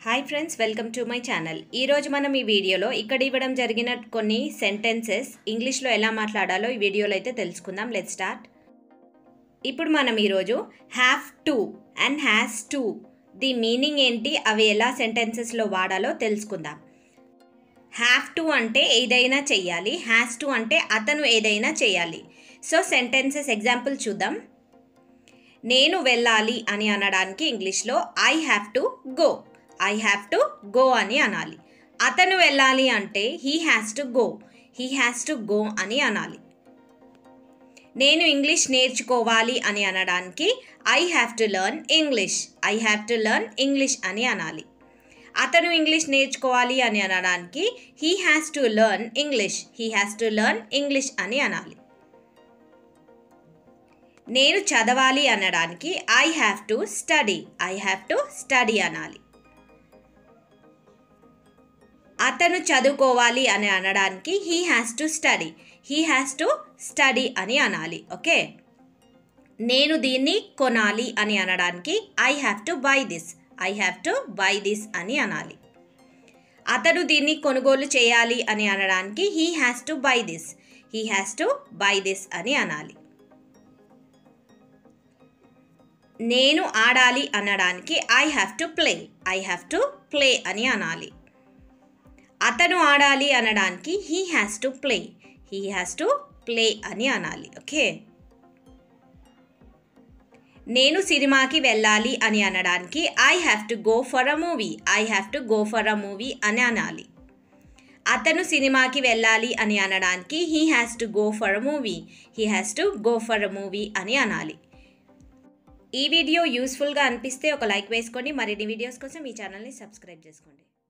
hi friends welcome to my channel ఈరోజు మనం ఈ వీడియోలో ఇక్కడ ఇవ్వడం జరిగిన కొన్ని సెంటెన్సెస్ ఇంగ్లీష్లో ఎలా మాట్లాడాలో ఈ వీడియోలో అయితే తెలుసుకుందాం లెట్ స్టార్ట్ ఇప్పుడు మనం ఈరోజు have to and has to the meaning ఏంటి అవి ఎలా సెంటెన్సెస్లో వాడాలో తెలుసుకుందాం హ్యావ్ టు అంటే ఏదైనా చెయ్యాలి హ్యాస్ టు అంటే అతను ఏదైనా చేయాలి సో సెంటెన్సెస్ ఎగ్జాంపుల్ చూద్దాం నేను వెళ్ళాలి అని అనడానికి ఇంగ్లీష్లో I have to go I have to go అని అనాలి అతను వెళ్ళాలి అంటే he has to go he has to go అని అనాలి నేను ఇంగ్లీష్ నేర్చుకోవాలి అని అనడానికి I have to learn English I have to learn English అని అనాలి అతను ఇంగ్లీష్ నేర్చుకోవాలి అని అనడానికి he has to learn English he has to learn English అని అనాలి నేను చదవాలి అనడానికి I have to study I have to study అనాలి అతను చదువుకోవాలి అని అనడానికి he has to study he has to study అని అనాలి ఓకే నేను దీన్ని కొనాలి అని అనడానికి I have to buy this I have to buy this అని అనాలి అతను దీన్ని కొనుగోలు చేయాలి అని అనడానికి he has to buy this he has to buy this అని అనాలి నేను ఆడాలి అనడానికి I have to play I have to play అని అనాలి అతను ఆడాలి అనడానికి he has to play he has to play అని అనాలి ఓకే నేను సినిమాకి వెళ్ళాలి అని అనడానికి I have to go for a movie I have to go for a movie అని అనాలి అతను సినిమాకి వెళ్ళాలి అని అనడానికి he has to go for a movie he has to go for a movie అని అనాలి ఈ వీడియో యూస్ఫుల్గా అనిపిస్తే ఒక లైక్ వేసుకోండి మరిన్ని వీడియోస్ కోసం ఈ ఛానల్ని సబ్స్క్రైబ్ చేసుకోండి